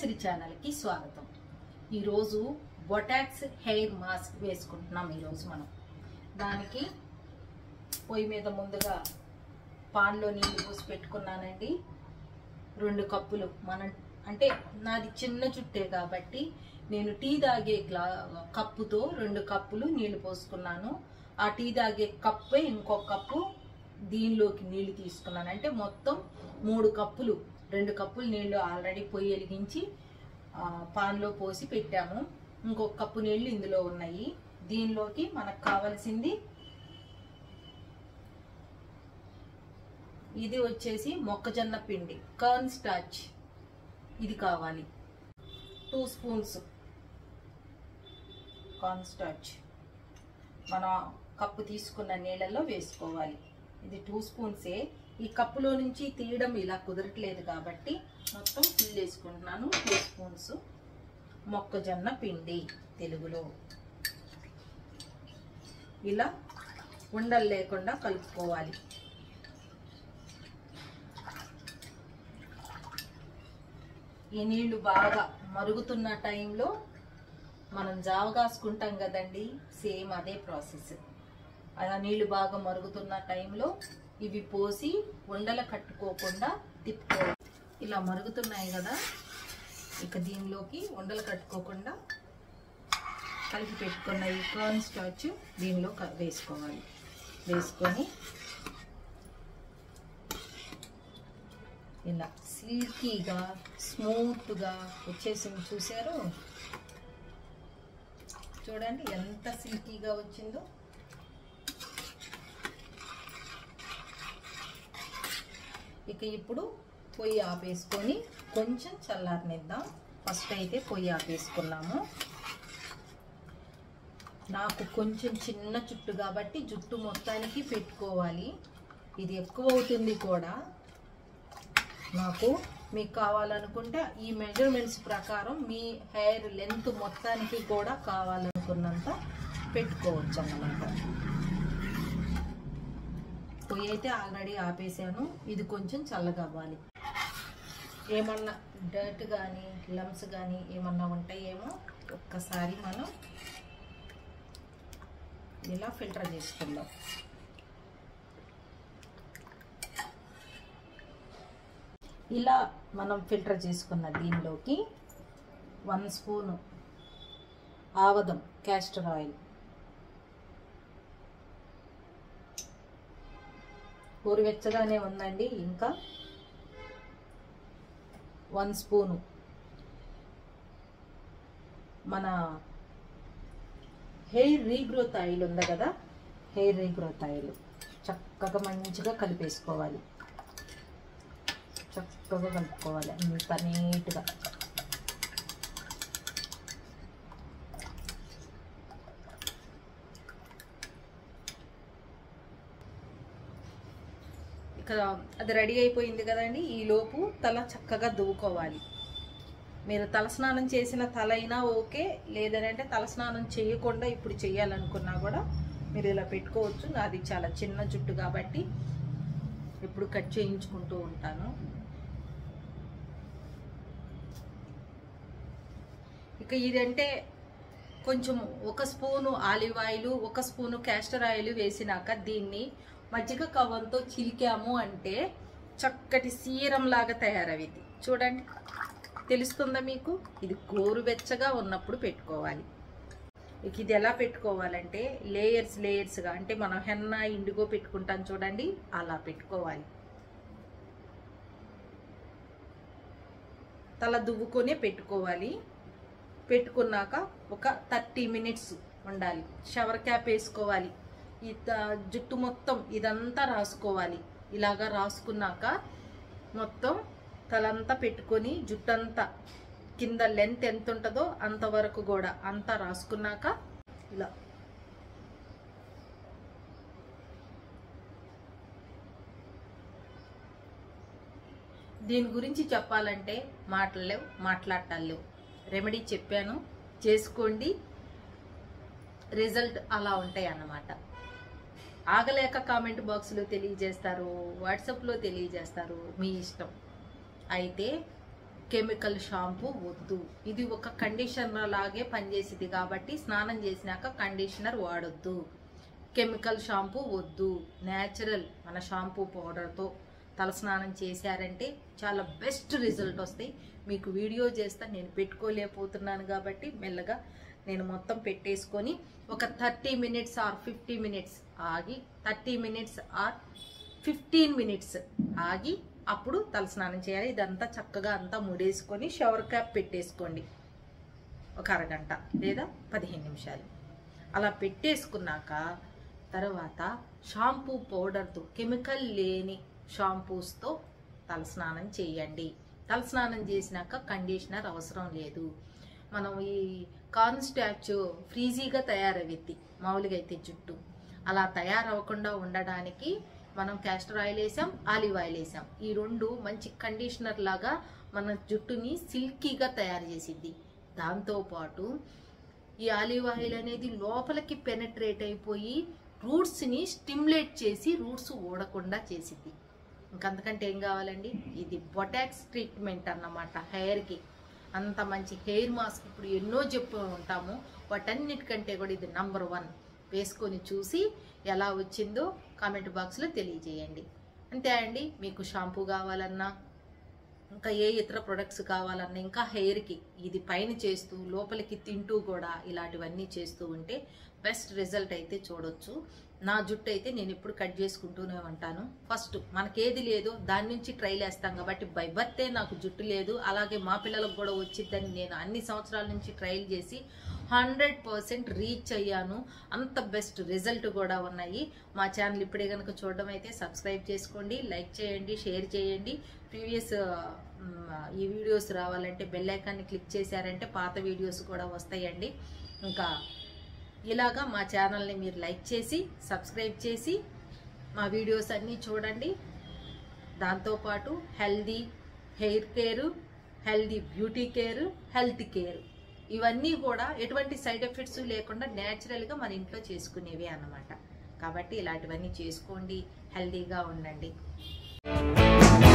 శ్రీ ఛానల్కి స్వాగతం ఈరోజు బొటాక్స్ హెయిర్ మాస్క్ వేసుకుంటున్నాం ఈరోజు మనం దానికి పొయ్యి మీద ముందుగా పాన్లో నీళ్ళు పోసి పెట్టుకున్నానండి రెండు కప్పులు మనం అంటే నాది చిన్న చుట్టే కాబట్టి నేను టీ తాగే గ్లా కప్పుతో రెండు కప్పులు నీళ్లు పోసుకున్నాను ఆ టీ తాగే కప్పే ఇంకో కప్పు దీనిలోకి నీళ్లు తీసుకున్నాను అంటే మొత్తం మూడు కప్పులు రెండు కప్పులు నీళ్లు ఆల్రెడీ పొయ్యి వెలిగించి ఆ, పాన్లో పోసి పెట్టాము ఇంకొక కప్పు నీళ్లు ఇందులో ఉన్నాయి దీనిలోకి మనకు కావలసింది ఇది వచ్చేసి మొక్కజొన్న పిండి కర్న్ స్టార్చ్ ఇది కావాలి టూ స్పూన్స్ కార్న్ స్టార్చ్ మన కప్పు తీసుకున్న నీళ్ళల్లో వేసుకోవాలి ఇది టూ స్పూన్సే ఈ కప్పులో నుంచి తీయడం ఇలా కుదరట్లేదు కాబట్టి మొత్తం ఫిల్ వేసుకుంటున్నాను టూ స్పూన్స్ మొక్కజొన్న పిండి తెలుగులో ఇలా ఉండలు లేకుండా కలుపుకోవాలి ఈ నీళ్లు బాగా మరుగుతున్న టైంలో మనం జావ కాసుకుంటాం కదండి సేమ్ అదే ప్రాసెస్ అలా నీళ్లు బాగా మరుగుతున్న టైంలో ఇవి పోసి ఉండలు కట్టుకోకుండా తిప్పుకోవాలి ఇలా మరుగుతున్నాయి కదా ఇక దీనిలోకి ఉండలు కట్టుకోకుండా కలిపి పెట్టుకున్న ఈ కార్న్ స్టార్చ్ దీనిలో క- వేసుకోవాలి వేసుకొని ఇలా సిల్కీగా స్మూత్గా వచ్చేసింది చూసారు చూడండి ఎంత సిల్కీగా వచ్చిందో ఇక ఇప్పుడు పొయ్యి ఆపేసుకొని కొంచెం చల్లారనిద్దాం ఫస్ట్ అయితే పొయ్యి ఆపేసుకున్నాము నాకు కొంచెం చిన్న జుట్టు కాబట్టి జుట్టు మొత్తానికి పెట్టుకోవాలి ఇది ఎక్కువ అవుతుంది కూడా నాకు మీకు కావాలనుకుంటే ఈ మెజర్మెంట్స్ ప్రకారం మీ హెయిర్ లెంత్ మొత్తానికి కూడా కావాలనుకున్నంత పెట్టుకోవచ్చు అన్నమాట పొయ్యి అయితే ఆల్రెడీ ఆపేసాను ఇది కొంచెం చల్లగా అవ్వాలి ఏమన్నా డర్ట్ కానీ లమ్స్ కానీ ఏమన్నా ఉంటాయేమో ఒక్కసారి మనం ఇలా ఫిల్టర్ చేసుకుందాం ఇలా మనం ఫిల్టర్ చేసుకున్న దీనిలోకి వన్ స్పూను ఆవదం క్యాస్టర్ ఆయిల్ గోరువెచ్చగానే ఉందండి ఇంకా వన్ స్పూను మన హెయిర్ రీగ్రోత్ ఆయిల్ ఉంది కదా హెయిర్ రీగ్రోత్ ఆయిల్ చక్కగా మంచిగా కలిపేసుకోవాలి చక్కగా కలుపుకోవాలి అంత నీట్గా ఇక అది రెడీ అయిపోయింది కదండి ఈ లోపు తల చక్కగా దువ్వుకోవాలి మీరు తలస్నానం చేసిన తల అయినా ఓకే లేదంటే తలస్నానం చేయకుండా ఇప్పుడు చేయాలనుకున్నా కూడా మీరు ఇలా పెట్టుకోవచ్చు నాది చాలా చిన్న జుట్టు కాబట్టి ఇప్పుడు కట్ చేయించుకుంటూ ఉంటాను ఇక ఇదంటే కొంచెం ఒక స్పూను ఆలివ్ ఆయిల్ ఒక స్పూను క్యాస్టర్ ఆయిల్ వేసినాక దీన్ని మజ్జిగ కవ్వంతో చిలికాము అంటే చక్కటి సీరం లాగా తయారవింది చూడండి తెలుస్తుందా మీకు ఇది గోరువెచ్చగా ఉన్నప్పుడు పెట్టుకోవాలి ఇక ఇది ఎలా పెట్టుకోవాలంటే లేయర్స్ లేయర్స్గా అంటే మనం హెన్న ఇండిగో పెట్టుకుంటాం చూడండి అలా పెట్టుకోవాలి తల దువ్వుకొనే పెట్టుకోవాలి పెట్టుకున్నాక ఒక థర్టీ మినిట్స్ ఉండాలి షవర్ క్యాప్ వేసుకోవాలి ఈ త- జుట్టు మొత్తం ఇదంతా రాసుకోవాలి ఇలాగా రాసుకున్నాక మొత్తం తలంతా పెట్టుకొని జుట్టంతా కింద లెంత్ ఎంత ఉంటుందో అంతవరకు కూడా అంతా రాసుకున్నాక ఇలా దీని గురించి చెప్పాలంటే మాటలేవు మాట్లాడటాలేవు రెమెడీ చెప్పాను చేసుకోండి రిజల్ట్ అలా ఉంటాయి అన్నమాట ఆగలేక కామెంట్ బాక్స్లో తెలియజేస్తారు వాట్సాప్లో తెలియజేస్తారు మీ ఇష్టం అయితే కెమికల్ షాంపూ వద్దు ఇది ఒక కండిషనర్ లాగే పనిచేసింది కాబట్టి స్నానం చేసినాక కండిషనర్ వాడొద్దు కెమికల్ షాంపూ వద్దు న్యాచురల్ మన షాంపూ పౌడర్తో తలస్నానం చేశారంటే చాలా బెస్ట్ రిజల్ట్ వస్తాయి మీకు వీడియో చేస్తా నేను పెట్టుకోలేకపోతున్నాను కాబట్టి మెల్లగా నేను మొత్తం పెట్టేసుకొని ఒక thirty minutes or fifty minutes ఆగి thirty minutes or fifteen minutes ఆగి అప్పుడు తలస్నానం చేయాలి ఇదంతా చక్కగా అంతా ముడేసుకొని షవర్ క్యాప్ పెట్టేసుకోండి ఒక అరగంట లేదా పదిహేను నిమిషాలు అలా పెట్టేసుకున్నాక తర్వాత షాంపూ పౌడర్తో కెమికల్ లేని షాంపూస్తో తలస్నానం చేయండి తలస్నానం చేసినాక కండిషనర్ అవసరం లేదు మనం ఈ కార్న్ స్టాచ్యూ ఫ్రీజీగా తయారవుద్ది మామూలుగా అయితే జుట్టు అలా తయారవ్వకుండా ఉండడానికి మనం క్యాస్టర్ ఆయిల్ వేసాం ఆలివ్ ఆయిల్ వేసాం ఈ రెండు మంచి కండిషనర్ లాగా మన జుట్టుని సిల్కీగా తయారు చేసిద్ది దాంతోపాటు ఈ ఆలివ్ ఆయిల్ అనేది లోపలికి పెనట్రేట్ అయిపోయి రూట్స్ని స్టిమ్యులేట్ చేసి రూట్స్ ఊడకుండా చేసిద్ది ఇంకంతకంటే ఏం కావాలండి ఇది బొటాక్స్ ట్రీట్మెంట్ అన్నమాట హెయిర్కి అంత మంచి హెయిర్ మాస్క్ ఇప్పుడు ఎన్నో చెప్పు ఉంటాము వాటన్నిటికంటే కూడా ఇది నంబర్ వన్ వేసుకొని చూసి ఎలా వచ్చిందో కామెంట్ బాక్స్లో తెలియజేయండి అంతే అండి మీకు షాంపూ కావాలన్నా ఇంకా ఏ ఇతర ప్రొడక్ట్స్ కావాలన్నా ఇంకా హెయిర్కి ఇది పైన చేస్తూ లోపలికి తింటూ కూడా ఇలాంటివన్నీ చేస్తూ ఉంటే బెస్ట్ రిజల్ట్ అయితే చూడొచ్చు నా జుట్టు అయితే నేను ఇప్పుడు కట్ చేసుకుంటూనే ఉంటాను ఫస్ట్ మనకేది లేదో దాని నుంచి ట్రైల్ వేస్తాం కాబట్టి బై బర్తే నాకు జుట్టు లేదు అలాగే మా పిల్లలకు కూడా వచ్చిద్దని నేను అన్ని సంవత్సరాల నుంచి ట్రైల్ చేసి హండ్రెడ్ పర్సెంట్ రీచ్ అయ్యాను అంత బెస్ట్ రిజల్ట్ కూడా ఉన్నాయి మా ఛానల్ ఇప్పుడే కనుక చూడడం అయితే సబ్స్క్రైబ్ చేసుకోండి లైక్ చేయండి షేర్ చేయండి ప్రీవియస్ ఈ వీడియోస్ రావాలంటే బెల్ ఐకాన్ని క్లిక్ చేశారంటే పాత వీడియోస్ కూడా వస్తాయండి ఇంకా ఇలాగా మా ఛానల్ని మీరు లైక్ చేసి సబ్స్క్రైబ్ చేసి మా వీడియోస్ అన్నీ చూడండి దాంతోపాటు healthy hair care healthy beauty care health care ఇవన్నీ కూడా ఎటువంటి సైడ్ ఎఫెక్ట్స్ లేకుండా న్యాచురల్గా మన ఇంట్లో చేసుకునేవి అన్నమాట కాబట్టి ఇలాంటివన్నీ చేసుకోండి హెల్దీగా ఉండండి